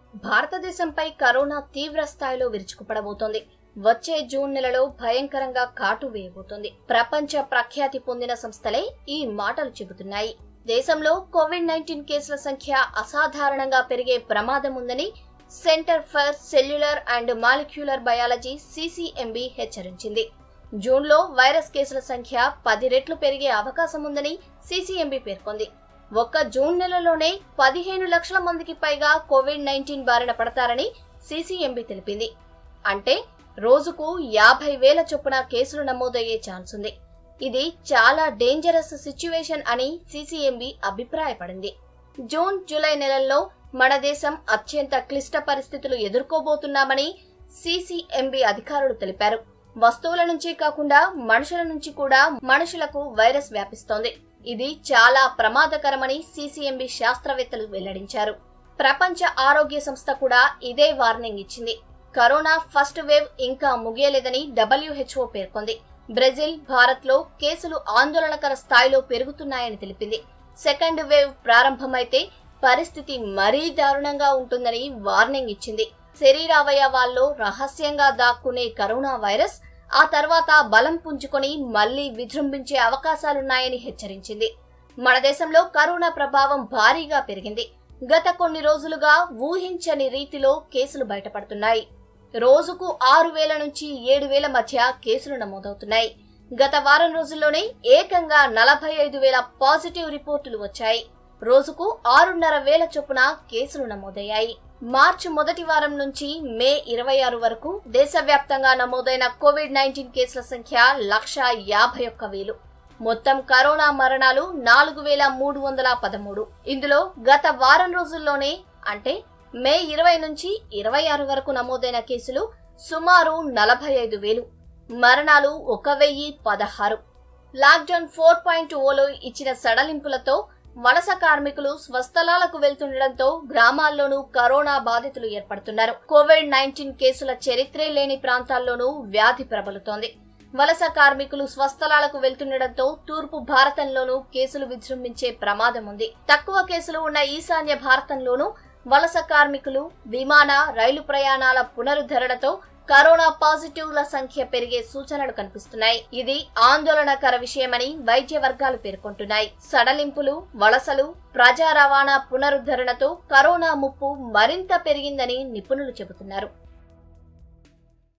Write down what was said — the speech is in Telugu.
భారతదేశంపై కరోనా తీవ్ర స్థాయిలో విరుచుకుపడబోతోంది వచ్చే జూన్ నెలలో భయంకరంగా కాటు వేయబోతోంది ప్రపంచ ప్రఖ్యాతి పొందిన సంస్థలే ఈ మాటలు చెబుతున్నాయి దేశంలో కోవిడ్ నైన్టీన్ కేసుల సంఖ్య అసాధారణంగా పెరిగే ప్రమాదం ఉందని Centre for Cellular and Molecular Biology CCMB హెచ్చరించింది జూన్లో వైరస్ కేసుల సంఖ్య పది రెట్లు పెరిగే అవకాశం ఉందని సిసిఎంబి పేర్కొంది ఒక్క జూన్ నెలలోనే పదిహేను లక్షల మందికి పైగా కోవిడ్ నైన్టీన్ బారిన పడతారని సిసిఎంబి తెలిపింది అంటే రోజుకు యాభై వేల చొప్పున కేసులు నమోదయ్యే ఛాన్స్ ఉంది ఇది చాలా డేంజరస్ సిచ్యువేషన్ అని సిసిఎంబి అభిప్రాయపడింది జూన్ జూలై నెలల్లో మన దేశం అత్యంత క్లిష్ట పరిస్థితులు ఎదుర్కోబోతున్నామని సిసిఎంబి అధికారులు తెలిపారు వస్తువుల నుంచి కాకుండా మనుషుల నుంచి కూడా మనుషులకు వైరస్ వ్యాపిస్తోంది ఇది చాలా ప్రమాదకరమని సిసిఎంబి శాస్త్రవేత్తలు వెల్లడించారు ప్రపంచ ఆరోగ్య సంస్థ కూడా ఇదే వార్నింగ్ ఇచ్చింది కరోనా ఫస్ట్ వేవ్ ఇంకా ముగియలేదని డబ్ల్యూహెచ్ఓ పేర్కొంది బ్రెజిల్ భారత్ లో కేసులు ఆందోళనకర స్థాయిలో పెరుగుతున్నాయని తెలిపింది సెకండ్ వేవ్ ప్రారంభమైతే పరిస్థితి మరీ దారుణంగా ఉంటుందని వార్నింగ్ ఇచ్చింది శరీరావయవాల్లో రహస్యంగా దాక్కునే కరోనా వైరస్ ఆ తర్వాత బలం పుంజుకొని మళ్లీ విజృంభించే అవకాశాలున్నాయని హెచ్చరించింది మన దేశంలో కరోనా ప్రభావం భారీగా పెరిగింది గత కొన్ని రోజులుగా ఊహించని రీతిలో కేసులు బయటపడుతున్నాయి రోజుకు ఆరు వేల నుంచి ఏడు వేల మధ్య కేసులు నమోదవుతున్నాయి గత వారం రోజుల్లోనే ఏకంగా నలభై ఐదు వేల పాజిటివ్ రిపోర్టులు వచ్చాయి రోజుకు ఆరున్నర వేల చొప్పున కేసులు నమోదయ్యాయి మార్చి మొదటి వారం నుంచి మే ఇరవై ఆరు వరకు దేశవ్యాప్తంగా నమోదైన కోవిడ్ నైన్టీన్ కేసుల సంఖ్య లక్ష యాభై ఒక్క వేలు మొత్తం కరోనా మరణాలు నాలుగు వేల మూడు వందల పదమూడు ఇందులో గత వారం రోజుల్లోనే అంటే మే ఇరవై నుంచి ఇరవై ఆరు వరకు నమోదైన కేసులు సుమారు నలభై ఐదు వేలు మరణాలు ఒక వెయ్యి పదహారు లాక్డౌన్ ఫోర్ పాయింట్ ఓలో ఇచ్చిన సడలింపులతో వలస కార్మికులు స్వస్థలాలకు వెళ్తుండటంతో గ్రామాల్లోనూ కరోనా బాధితులు ఏర్పడుతున్నారు కోవిడ్ నైన్టీన్ కేసుల చరిత్రే లేని ప్రాంతాల్లోనూ వ్యాధి ప్రబలుతోంది వలస కార్మికులు స్వస్థలాలకు వెళ్తుండటంతో తూర్పు భారతంలోనూ కేసులు విజృంభించే ప్రమాదం ఉంది తక్కువ కేసులు ఉన్న ఈశాన్య భారతంలోనూ వలస కార్మికులు విమాన రైలు ప్రయాణాల పునరుద్ధరణతో కరోనా పాజిటివ్ల సంఖ్య పెరిగే సూచనలు కనిపిస్తున్నాయి ఇది ఆందోళనకర విషయమని వైద్య వర్గాలు పేర్కొంటున్నాయి సడలింపులు వలసలు ప్రజా రవాణా పునరుద్ధరణతో కరోనా ముప్పు మరింత పెరిగిందని నిపుణులు చెబుతున్నారు